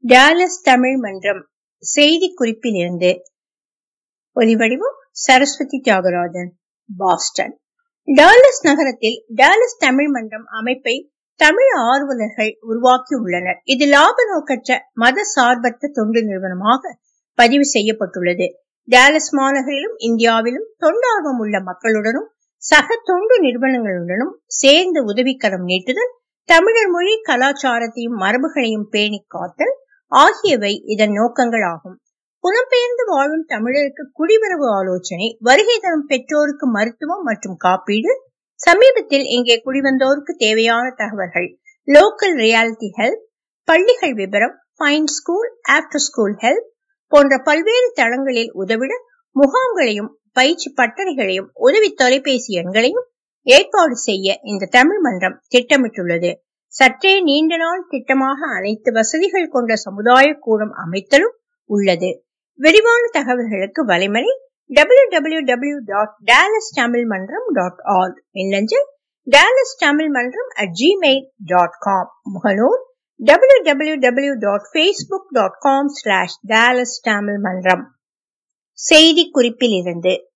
Dallas Tamil Mandram செய்தி குறிப்பிலிருந்து ஒலிவடிவம் சரஸ்வதி தியாகராஜன் பாஸ்டன் டாலஸ் நகரத்தில் டாலஸ் தமிழ் மன்றம் அமைப்பை தமிழ் ஆர்வலர்கள் உருவாக்கியுள்ளனர் இது லாப நோக்கற்ற மத சார்பற்ற தொண்டு நிறுவனமாக பதிவு செய்யப்பட்டுள்ளது டாலஸ் மாநகரிலும் இந்தியாவிலும் தொண்டார்வம் உள்ள மக்களுடனும் சக தொண்டு நிறுவனங்களுடனும் சேர்ந்து உதவிக்கரம் நீட்டுதல் தமிழர் மொழி கலாச்சாரத்தையும் மரபுகளையும் பேணி காத்தல் ஆகியவை இதன் நோக்கங்கள் ஆகும் புலம்பெயர்ந்து வாழும் தமிழருக்கு குடிவரவு ஆலோசனை வருகை தரும் பெற்றோருக்கு மருத்துவம் மற்றும் காப்பீடு சமீபத்தில் இங்கே குடிவந்தோருக்கு தேவையான தகவல்கள் லோக்கல் ரியாலிட்டி ஹெல்ப் பள்ளிகள் விவரம் fine school after school help போன்ற பல்வேறு தளங்களில் உதவிட முகாம்களையும் பயிற்சி பட்டறைகளையும் உதவி தொலைபேசி எண்களையும் ஏற்பாடு செய்ய இந்த தமிழ் மன்றம் திட்டமிட்டுள்ளது சற்றே நீண்ட நாள் திட்டமாக அனைத்து வசதிகள் கொண்ட சமுதாய கூடம் அமைத்தலும் உள்ளது விரிவான தகவல்களுக்கு வலைமறை W W W dot Dallas Tamil Mandram dot org மின்னஞ்சல் Dallas Tamil Mandram at Gmail dot com முகநூல் W W W dot Facebook dot com slash Dallas Tamil Mandram செய்தி குறிப்பில் இருந்து